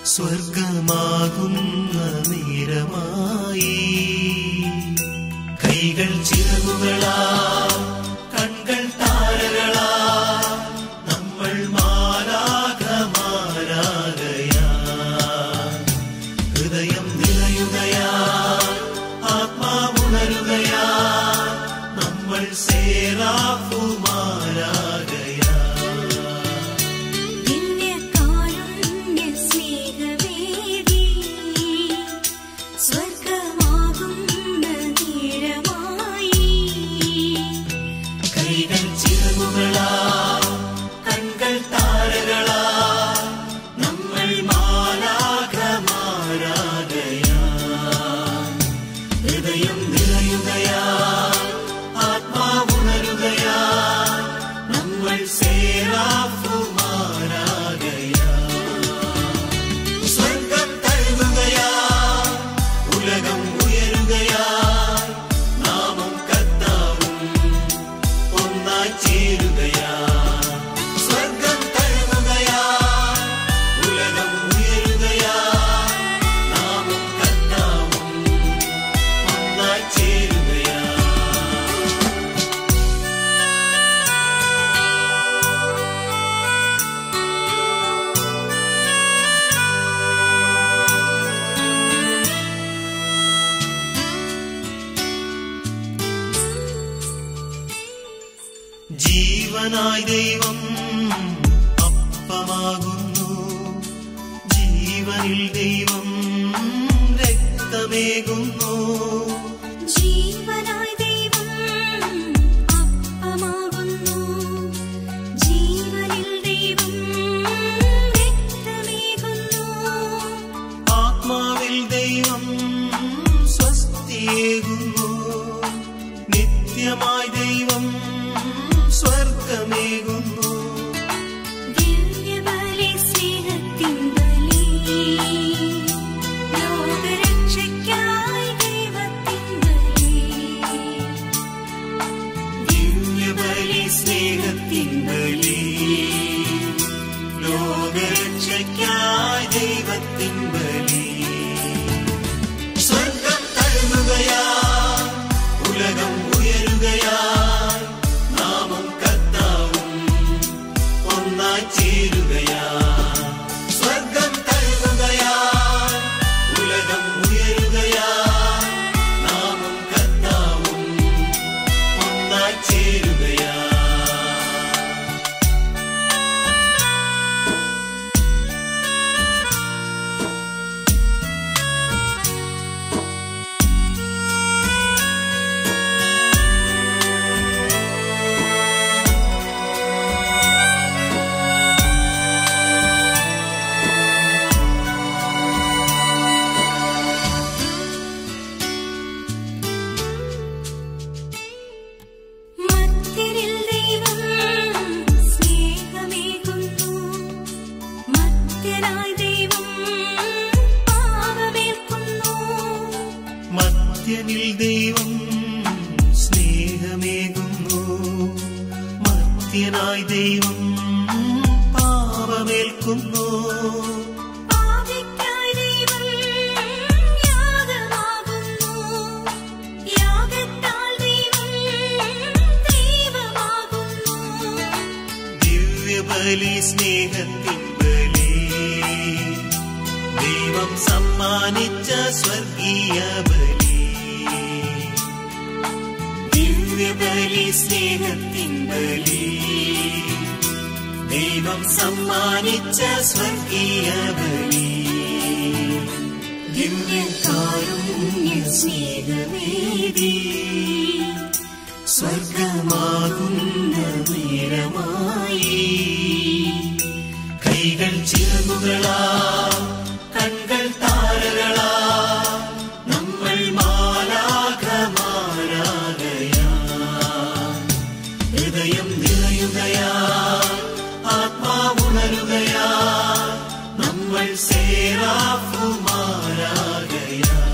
സ്വർഗമാകുന്ന നേരമായി കൈകൾ ചിറകുകളാ കൺകൾ താരകളാ നമ്മൾ മാരാകമാരാകയാ ഹൃദയം നിലയുകയാ ആത്മാവുണരുകയാ നമ്മൾ സേറാഫുമാരാകയാ ദിവ്യകാരുണ്യ സ്നേഹവേദി സ്വർഗമാകുന്ന നീഴമായി കൈകൾ ചിറകുകളാ കൺകൾ താരകളാ നമ്മൾ മാലാഖമാരാകയാ ഹൃദയം നിറയുകയാ ആത്മാവുണരുകയാ നമ്മൾ സേറാഫുമാരാകയാ സ്വർഗം തഴുകുകയാ ഉലകം ഉയരുകയാ നാമം കത്താവും ഒന്നായി ചേരുകയാ സ്വർഗം തഴുകുകയാ ഉലകം ഉയരുകയാ നാമം കത്താവും ഒന്നായി ചേരുകയാ ജീവനായി ദൈവം അപ്പമാകുന്നു ജീവനിൽ ദൈവം രക്തമേകുന്നു ജീവനായി ദൈവം അപ്പമാകുന്നു ജീവനിൽ ദൈവം രക്തമേകുന്നു ആത്മാവിൽ ദൈവം സ്വസ്തിയേകുന്നു നിത്യമായി ദൈവം സ്വർഗമേകുന്നു ദിവ്യബലി സ്നേഹത്തിൻ ബലി ലോകരക്ഷയ്ക്കായി ദൈവത്തിൻ ബലി ദിവ്യബലി സ്നേഹത്തിൻ ബലി ലോകരക്ഷയ്ക്കായി ദൈവത്തിൻ ബലി സ്വർഗം തഴുകുകയാ ഉലകം ഉയരുകയാ നാമം കത്താവും ഒന്നായി ചേരുകയാ സ്വർഗം തഴുകുകയാ ഉലകം ഉയരുകയാ നാമം കത്താവും ഒന്നായി ചേരുകയാ മധ്യരിൽ ദൈവം സ്നേഹമേകുന്നു മധ്യനായി ദൈവം പാപമേൽക്കുന്നു മധ്യനിൽ ദൈവം സ്നേഹമേകുന്നു മധ്യനായി ദൈവം പാപമേൽക്കുന്നു പാപിക്കായി ദൈവം യാഗമാകുന്നു യാഗത്താൽ ദൈവം ദൈവമാകുന്നു ദിവ്യബലി സ്നേഹത്തിൻ ബലി ദൈവം സമ്മാനിച്ച സ്വർഗീയ ബലി ദിവ്യബലി സ്നേഹത്തിൻ ബലി ദൈവം സമ്മാനിച്ച സ്വർഗീയ ബലി ദിവ്യകാരുണ്യ സ്നേഹവേദി സ്വർഗമാകുന്ന നേരമായി കൈകൾ ചിറകുകളാ കൺകൾ താരകളാ നമ്മൾ മാലാഖമാരാകയാ ഹൃദയം നിറയുകയാ ആത്മാവുണരുകയാ നമ്മൾ സേറാഫുമാരാകയാ